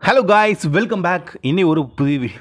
hello guys welcome back இன்னி ஒரு புதிய வீ-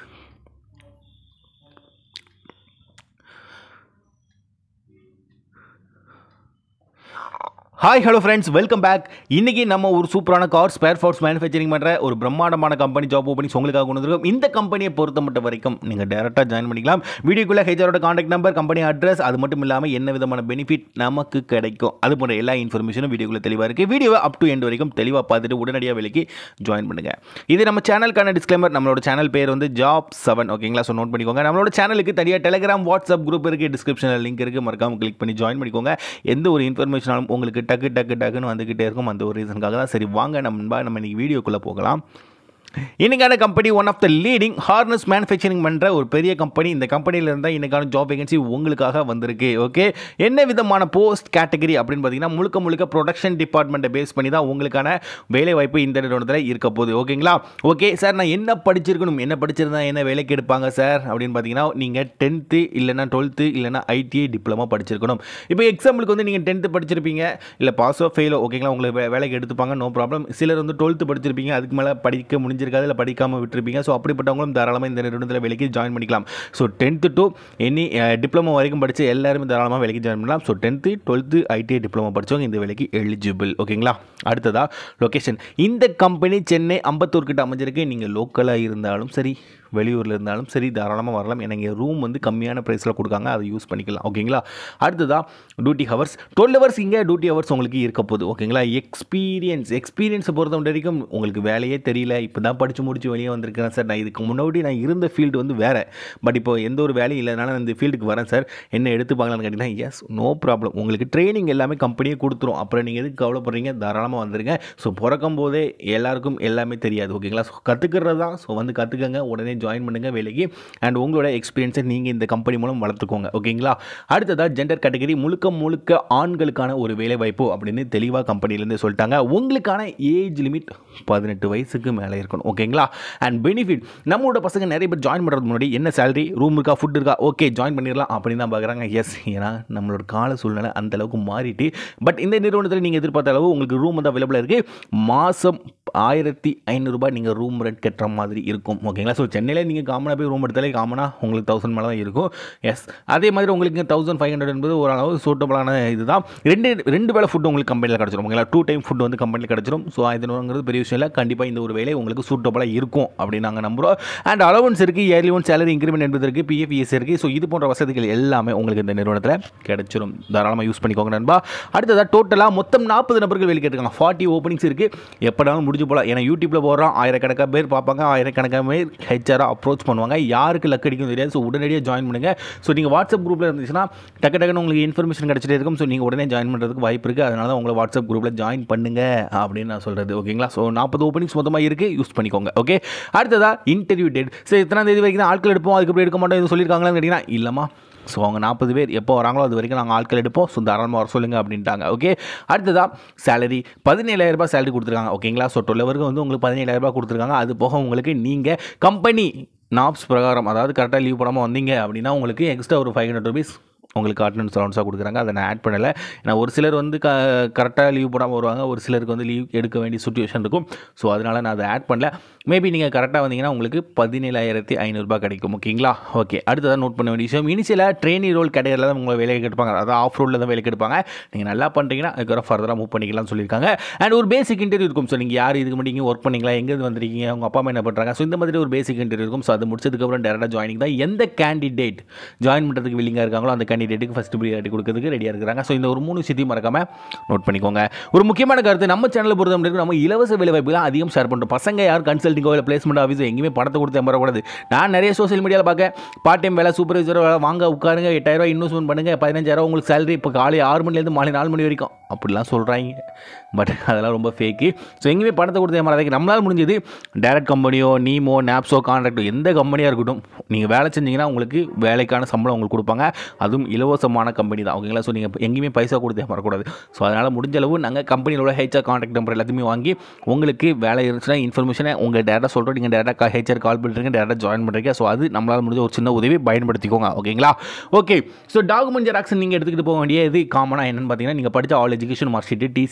hi hello friends welcome back இன்றைக்கி நம்ம ஒரு சூப்பரான கார் ஸ்பேர் பார்ட்ஸ் மேனுஃபேக்சரிங் பண்ணுற ஒரு பிரம்மாண்டமான கம்பெனி ஜாப் ஓப்பனிங்ஸ் உங்களுக்காக கொண்டு வந்திருக்கோம் இந்த கம்பெனியை பொறுத்த மட்டும் வரைக்கும் நீங்கள் டேரெக்டாக ஜாயின் பண்ணிக்கலாம் வீடியோக்குள்ளே ஹெச்ஆரோட காண்டாக்ட் நம்பர் கம்பெனி அட்ரஸ் அது மட்டும் இல்லாமல் என்ன விதமான பெனிஃபிட் நமக்கு கிடைக்கும் அது போன்ற எல்லா இன்ஃபர்மேஷனும் வீடியோக்குள்ளே தெளிவாக இருக்குது வீடியோவை அப் டு எண்ட் வரைக்கும் தெளிவாக பார்த்துட்டு உடனடியாக வேலைக்கு ஜாயின் பண்ணுங்கள் இது நம்ம சேனலுக்கான டிஸ்க்ளைமர் நம்மளோட சேனல் பேர் வந்து ஜாப் செவன் ஓகேங்களா ஸோ நோட் பண்ணிக்கோங்க நம்மளோட சேனலுக்கு தனியாக டெலிகிராம் வாட்ஸ்அப் குரூப் இருக்குது டிஸ்கிரிப்ஷனில் லிங்க் இருக்குது மறக்காம கிளிக் பண்ணி ஜாயின் பண்ணிக்கோங்க எந்த ஒரு இன்ஃபர்மேஷனாலும் உங்களுக்கு டக்கு டக்கு டக்குன்னு வந்துக்கிட்டே இருக்கும் அந்த ஒரு ரீசனுக்காக தான் சரி வாங்க நம்ம நம்ம இன்னைக்கு வீடியோக்குள்ளே போகலாம் இன்னைக்கான company one of the leading harness manufacturing பண்ணுற ஒரு பெரிய கம்பெனி இந்த கம்பெனியில் இருந்தால் இன்னைக்கான ஜாப் வேகன்சி உங்களுக்காக வந்திருக்கு ஓகே என்ன விதமான போஸ்ட் கேட்டகரி அப்படின்னு பார்த்தீங்கன்னா முழுக்க முழுக்க ப்ரொடக்ஷன் டிபார்ட்மெண்ட்டை பேஸ் பண்ணி தான் உங்களுக்கான வேலை வாய்ப்பு இந்த நிறுவனத்தில் இருக்க போகுது ஓகேங்களா ஓகே சார் நான் என்ன படிச்சிருக்கணும் என்ன படிச்சிருந்தா என்ன வேலைக்கு எடுப்பாங்க சார் அப்படின்னு பார்த்தீங்கன்னா நீங்கள் டென்த்து இல்லைனா டுவெல்த்து இல்லைனா ஐடிஐ டிப்ளமோ படிச்சிருக்கணும் இப்போ எக்ஸாம்பிளுக்கு வந்து நீங்கள் டென்த்து படிச்சிருப்பீங்க இல்லை பாஸோ ஃபெயிலோ ஓகேங்களா உங்களுக்கு வே- வேலைக்கு எடுத்துப்பாங்க நோ ப்ராப்ளம் சிலர் வந்து டுவெல்த்து படிச்சிருப்பீங்க அதுக்கு மேலே படிக்க முடிஞ்சிருக்காது இல்லை படிக்காமல் விட்டுருப்பீங்க ஸோ அப்படிப்பட்டவங்களும் தாராளமாக இந்த நிறுவனத்தில் வேலைக்கு ஜாயின் பண்ணிக்கலாம் so tenth to any diploma வரைக்கும் படித்து எல்லாருமே தாராளமாக வேலைக்கு ஜாயின் பண்ணலாம் so tenth twelfth ITI diploma படித்தவங்க இந்த வேலைக்கு எலிஜிபிள் ஓகேங்களா அடுத்ததா லொகேஷன் இந்த கம்பெனி சென்னை அம்பத்தூர் கிட்ட அமைஞ்சிருக்கு நீங்கள் லோக்கலாக இருந்தாலும் சரி வெளியூரில் இருந்தாலும் சரி தாராளமாக வரலாம் எனக்கு ரூம் வந்து கம்மியான ப்ரைஸில் கொடுக்காங்க அதை யூஸ் பண்ணிக்கலாம் ஓகேங்களா அடுத்ததா டியூட்டி ஹவர்ஸ் டுவெல் ஹவர்ஸ் இங்கே டியூட்டி ஹவர்ஸ் உங்களுக்கு இருக்க போகுது ஓகேங்களா எக்ஸ்பீரியன்ஸ் எக்ஸ்பீரியன்ஸை பொறுத்த வரைக்கும் உங்களுக்கு வேலையே தெரியல இப்போ தான் படித்து முடிச்சு வெளியே வந்திருக்கிறேன் சார் நான் இதுக்கு முன்னாடி நான் இருந்த ஃபீல்டு வந்து வேறு பட் இப்போ எந்த ஒரு வேலையும் இல்லைனால நான் இந்த ஃபீல்டுக்கு வரேன் சார் என்ன எடுத்துப்பாங்களான்னு கேட்டிங்கன்னா எஸ் நோ ப்ராப்ளம் உங்களுக்கு ட்ரைனிங் எல்லாமே கம்பெனியே கொடுத்துரும் அப்புறம் நீங்கள் எதுக்கு கவலைப்படுறீங்க தாராளமாக வந்துருங்க ஸோ பிறக்கும் போதே எல்லாருக்கும் எல்லாமே தெரியாது ஓகேங்களா ஸோ கற்றுக்கிறது தான் ஸோ வந்து கற்றுக்கங்க உடனே ஜாயின் பண்ணுங்கள் வேலைக்கு அண்ட் உங்களோட எக்ஸ்பீரியன்ஸை நீங்கள் இந்த கம்பெனி மூலம் வளர்த்துக்கோங்க ஓகேங்களா அடுத்ததாக ஜெண்டர் கேட்டகரி முழுக்க முழுக்க ஆண்களுக்கான ஒரு வேலை வாய்ப்பு அப்படின்னு தெளிவாக கம்பெனிலேருந்து சொல்லிட்டாங்க உங்களுக்கான ஏஜ் லிமிட் பதினெட்டு வயசுக்கு மேலே இருக்கணும் ஓகேங்களா அண்ட் பெனிஃபிட் நம்மளோட பசங்க நிறைய பேர் ஜாயின் பண்ணுறது முன்னாடி என்ன சேலரி ரூம் இருக்கா ஃபுட் இருக்கா ஓகே ஜாயின் பண்ணிடலாம் அப்படின்னு தான் பார்க்குறாங்க எஸ் ஏன்னா நம்மளோட கால சூழ்நிலை அந்த அளவுக்கு மாறிட்டு பட் இந்த நிறுவனத்தில் நீங்கள் எதிர்பார்த்த அளவு உங்களுக்கு ரூம் வந்து அவைலபிளாக இருக்குது மாதம் ஆயிரத்தி ஐநூறுரூபா நீங்கள் ரூம் ரெண்ட் கட்டுற மாதிரி இருக்கும் ஓகேங்களா ஸோ சென்னையில் நீங்கள் காமனாக போய் ரூம் எடுத்தாலே காமனாக உங்களுக்கு தௌசண்ட் மேலே தான் இருக்கும் எஸ் அதே மாதிரி உங்களுக்கு தௌசண்ட் ஃபைவ் ஹண்ட்ரட் என்பது ஓரளவு சூட்டபிளான இதுதான் ரெண்டு ரெண்டு வேளை ஃபுட் உங்களுக்கு கம்பெனியில் கிடச்சிரும் ஓகேங்களா டூ டைம் ஃபுட் வந்து கம்பெனியில் கிடச்சிரும் ஸோ ஐநூறுங்கிறது பெரிய விஷயம் இல்லை கண்டிப்பாக இந்த ஒரு வேலை உங்களுக்கு சூட்டபிளாக இருக்கும் அப்படின்னு நாங்கள் நம்புகிறோம் அண்ட் அலவன்ஸ் இருக்குது இயர்லி ஒன் சேலரி இன்க்ரிமெண்ட் என்பது இருக்குது பிஎஃப்இஎஸ் இருக்குது ஸோ இது போன்ற வசதிகள் எல்லாமே உங்களுக்கு இந்த நிறுவனத்தில் கிடைச்சிரும் தாராளமாக யூஸ் பண்ணிக்கோங்க நண்பா அடுத்ததாக டோட்டலாக மொத்தம் நாற்பது நபர்கள் வேலை கேட்டிருக்காங்க ஃபார்ட்டி ஓப்பனிங்ஸ் இருக்குது எப்போனாலும் முடிஞ்சு போகலாம் ஏன்னா யூடியூப்பில் போடுறோம் ஆயிரக்கணக்கான பேர் பார்ப்பாங்க ஆயிரக்கணக்கான பேர் ஹெச்ஆராக அப்ரோச் பண்ணுவாங்க யாருக்கு லக் அடிக்கும் தெரியாது ஸோ உடனடியாக ஜாயின் பண்ணுங்கள் ஸோ நீங்கள் வாட்ஸ்அப் குரூப்பில் இருந்துச்சுன்னா டக்கு டக்குன்னு உங்களுக்கு இன்ஃபர்மேஷன் கிடச்சிட்டே இருக்கும் ஸோ நீங்கள் உடனே ஜாயின் பண்ணுறதுக்கு வாய்ப்பு இருக்குது அதனால தான் உங்களை வாட்ஸ்அப் குரூப்பில் ஜாயின் பண்ணுங்க அப்படின்னு நான் சொல்கிறது ஓகேங்களா ஸோ நாற்பது ஓப்பனிங்ஸ் மொத்தமாக இருக்குது யூஸ் பண்ணிக்கோங்க ஓகே அடுத்ததா இன்டர்வியூ டேட் சரி இத்தனாம் தேதி வரைக்கும் தான் ஆட்கள் எடுப்போம் அதுக்கப்புறம் எடுக்க மாட்டோம் எதுவும் சொல்லியிருக்காங்களான்னு கேட்டிங்கன்னா இல்லைம்மா ஸோ அவங்க நாற்பது பேர் எப்போ வராங்களோ அது வரைக்கும் நாங்கள் ஆட்கள் எடுப்போம் ஸோ தாராளமாக வர சொல்லுங்கள் அப்படின்ட்டாங்க ஓகே அடுத்ததா சேலரி பதினேழாயிரரூபா சேலரி கொடுத்துருக்காங்க ஓகேங்களா ஸோ டுவெல் வரைக்கும் வந்து உங்களுக்கு பதினேழாயிரரூபா கொடுத்துருக்காங்க அது போக உங்களுக்கு நீங்கள் கம்பெனி நாப்ஸ் பிரகாரம் அதாவது கரெக்டாக லீவ் போடாமல் வந்தீங்க அப்படின்னா உங்களுக்கு எக்ஸ்ட்ரா ஒரு ஃபைவ் ஹண்ட்ரட் ருபீஸ் உங்களுக்கு அட்டண்டன்ஸ் அலௌன்ஸாக கொடுக்குறாங்க அதை நான் ஆட் பண்ணலை ஏன்னா ஒரு சிலர் வந்து க கரெக்டாக லீவ் போடாமல் வருவாங்க ஒரு சிலருக்கு வந்து லீவ் எடுக்க வேண்டிய சுச்சுவேஷன் இருக்கும் ஸோ அதனால் நான் அதை ஆட் பண்ணல மேபி நீங்கள் கரெக்டாக வந்தீங்கன்னா உங்களுக்கு பதினேழாயிரத்தி ஐநூறுரூபா கிடைக்கும் ஓகேங்களா ஓகே அடுத்ததான் நோட் பண்ண வேண்டிய விஷயம் இனிஷியலாக ட்ரெயினி ரோல் கேட்டகரியில் தான் உங்களை வேலைக்கு எடுப்பாங்க அதாவது ஆஃப் ரோடில் தான் வேலைக்கு எடுப்பாங்க நீங்கள் நல்லா பண்ணுறீங்கன்னா அதுக்கப்புறம் ஃபர்தராக மூவ் பண்ணிக்கலாம்னு சொல்லியிருக்காங்க அண்ட் ஒரு பேசிக் இன்டர்வியூ இருக்கும் ஸோ நீங்கள் யார் இதுக்கு முன்னாடி ஒர்க் பண்ணீங்களா எங்கேருந்து வந்திருக்கீங்க உங்கள் அப்பா அம்மா என்ன பண்ணுறாங்க ஸோ இந்த மாதிரி ஒரு பேசிக் இன்டர்வியூ இருக்கும் ஸோ அது முடிச்சதுக்கப்புறம் டேரெக்டாக ஜாயினிங் தான் எந்த கேண்டிடேட் ஜாயின் பண்ணுறதுக்கு வில்லிங்காக இருக்காங்களோ அந்த கேண்டிடேட்டுக்கு ஃபஸ்ட்டு ப்ரியாரிட்டி கொடுக்கறதுக்கு ரெடியாக இருக்கிறாங்க ஸோ இந்த ஒரு மூணு விஷயத்தையும் மறக்காமல் நோட் பண்ணிக்கோங்க ஒரு முக்கியமான கருத்து நம்ம சேனலில் பொறுத்த மட்டும் நம்ம இலவச வேலை வாய்ப்புகள் அதிகம் ஷேர் பண்ணுறோம் பசங்க யார் கன்சல்டிங்கோ இல்லை பிளேஸ்மெண்ட் ஆஃபீஸ் எங்கேயுமே பணத்தை கொடுத்து ஏமாறக்கூடாது நான் நிறைய சோஷியல் மீடியாவில் பார்க்க பார்ட் டைம் வேலை சூப்பர்வைசர் வேலை வாங்க உட்காருங்க எட்டாயிரம் இன்வெஸ்ட்மெண்ட் பண்ணுங்கள் பதினஞ்சாயிரம் உங்களுக்கு சேலரி இப்போ காலை ஆறு மணிலேருந்து மாலை நாலு மணி வரைக்கும் அப்படிலாம் சொல்கிறாங்க பட் அதெல்லாம் ரொம்ப ஃபேக்கு ஸோ எங்கேயுமே பணத்தை கொடுத்து ஏமாறாதீங்க நம்மளால் முடிஞ்சது டேரக்ட் கம்பெனியோ நீமோ நாப்ஸோ கான்ட்ராக்டோ எந்த கம்பெனியாக இருக்கட்டும் நீங்கள் வேலை செஞ்சீங்கன்னா உங்களுக்கு வேலைக்கான சம்பளம் உங்களுக்கு கொடுப்பாங்க அதுவும் இலவசமான கம்பெனி தான் ஓகேங்களா ஸோ நீங்கள் எங்கேயுமே பைசா கொடுத்து ஏமாறக்கூடாது ஸோ அதனால் முடிஞ்ச அளவு நாங்கள் கம்பெனியோட ஹெச்ஆர் கான்டாக்ட் நம்பர் எல்லாத்தையுமே வாங்கி உங்களுக்கு வேலை இருந்துச்சுன்னா இன்ஃபர்மேஷனை உங்கள் டேரெக்டாக சொல்கிறோம் நீங்கள் டேரெக்டாக ஹெச்ஆர் கால் பண்ணுறீங்க டேரெக்டாக ஜாயின் பண்ணுறீங்க ஸோ அது நம்மளால் முடிஞ்ச ஒரு சின்ன உதவி பயன்படுத்திக்கோங்க ஓகேங்களா ஓகே ஸோ டாக்குமெண்ட் ஜெராக்ஸ் நீங்கள் எடுத்துக்கிட்டு போக வேண்டிய இது காமனாக என்னென்னு பார்த்தீங்கன்னா நீங்கள் படித்த all education mark sheet TC Aadhaar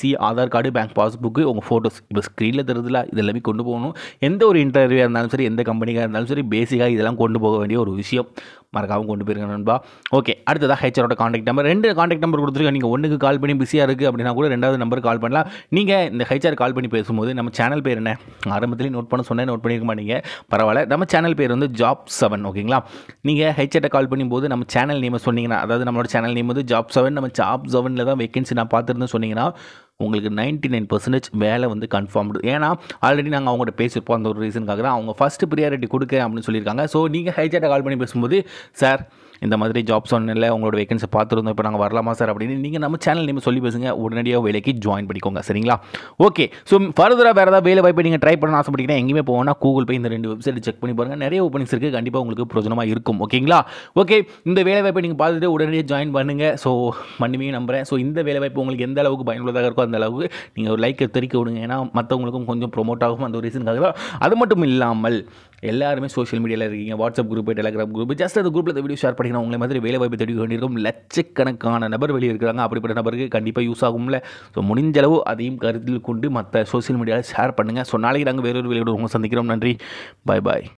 Aadhaar card bank passbook உங்கள் ஃபோட்டோஸ் இப்போ ஸ்க்ரீனில் தருதுல இது எல்லாமே கொண்டு போகணும் எந்த ஒரு இன்டர்வியூவாக இருந்தாலும் சரி எந்த கம்பெனிக்காக இருந்தாலும் சரி பேசிக்காக இதெல்லாம் கொண்டு போக வேண்டிய ஒரு விஷயம் மறக்காமல் கொண்டு போயிருங்க நண்பா ஓகே அடுத்ததாக ஹெச்ஆரோட காண்டாக்ட் நம்பர் ரெண்டு காண்டாக்ட் நம்பர் கொடுத்துருக்கேன் நீங்கள் ஒன்றுக்கு கால் பண்ணி பிஸியாக இருக்குது அப்படின்னா கூட ரெண்டாவது நம்பர் கால் பண்ணலாம் நீங்கள் இந்த ஹெச்ஆர் கால் பண்ணி பேசும்போது நம்ம சேனல் பேர் என்ன ஆரம்பத்திலேயே நோட் பண்ண சொன்னேன் நோட் பண்ணியிருக்க மாட்டீங்க பரவாயில்ல நம்ம சேனல் பேர் வந்து ஜாப் செவன் ஓகேங்களா நீங்கள் ஹெச்ஆர்ட்டை கால் பண்ணும்போது நம்ம சேனல் நேமை சொன்னீங்கன்னா அதாவது நம்மளோட சேனல் நேம் வந்து ஜாப் செவன் நம்ம ஜாப் செவனில் தான் வேகன்சி நான் பார்த்துருந்தேன் சொன்னீங்கன்னா உங்களுக்கு நைன்ட்டி நைன் பர்சன்டேஜ் வேலை வந்து கன்ஃபார்ம்டு ஏன்னா ஆல்ரெடி நாங்கள் அவங்கள்ட்ட பேசியிருப்போம் அந்த ஒரு ரீசனுக்காக தான் அவங்க ஃபஸ்ட்டு ப்ரியாரிட்டி கொடுக்க அப்படின்னு சொல்லியிருக்காங்க ஸோ நீங்கள் ஹைச்சாட்டை கால் பண்ணி பேசும்போது சார் இந்த மாதிரி ஜாப் சொன்னல உங்களோட வேகன்சி பார்த்துருந்தோம் இப்போ நாங்கள் வரலாமா சார் அப்படின்னு நீங்கள் நம்ம சேனல் நேம் சொல்லி பேசுங்க உடனடியாக வேலைக்கு ஜாயின் பண்ணிக்கோங்க சரிங்களா ஓகே ஸோ ஃபர்தராக வேறு ஏதாவது வேலை வாய்ப்பு நீங்கள் ட்ரை பண்ண ஆசைப்பட்டீங்கன்னா எங்கேயுமே போவோம்னா கூகுள் போய் இந்த ரெண்டு வெப்சைட் செக் பண்ணி பாருங்கள் நிறைய ஓப்பனிங்ஸ் இருக்குது கண்டிப்பாக உங்களுக்கு பிரோஜனமாக இருக்கும் ஓகேங்களா ஓகே இந்த வேலை வாய்ப்பை நீங்கள் பார்த்துட்டு உடனடியாக ஜாயின் பண்ணுங்கள் ஸோ பண்ணுவீங்க நம்புறேன் ஸோ இந்த வேலை வாய்ப்பு உங்களுக்கு எந்த அளவுக்கு பயனுள்ளதாக இருக்கோ அந்த அளவுக்கு நீங்கள் ஒரு லைக்கை தெரிவிக்க விடுங்க ஏன்னா மற்றவங்களுக்கும் கொஞ்சம் ப்ரொமோட் ஆகும் அந்த ஒரு ரீசனுக்காக தான் அது மட்டும் இல்லாமல் எல்லாருமே சோஷியல் மீடியாவில் இருக்கீங்க WhatsApp group Telegram group just அந்த குரூப்பில் இந்த வீடியோ ஷேர் பண்ணிங்கன்னா உங்களை மாதிரி வேலை வாய்ப்பு தேடி வேண்டியிருக்கும் லட்சக்கணக்கான நபர் வெளியே இருக்கிறாங்க அப்படிப்பட்ட நபருக்கு கண்டிப்பாக யூஸ் ஆகும்ல ஸோ முடிஞ்ச அளவு அதையும் கருத்தில் கொண்டு மற்ற சோஷியல் மீடியாவில் ஷேர் பண்ணுங்கள் ஸோ நாளைக்கு நாங்கள் வேறொரு வேலையோடு உங்களை சந்திக்கிறோம் நன்றி பாய் பாய்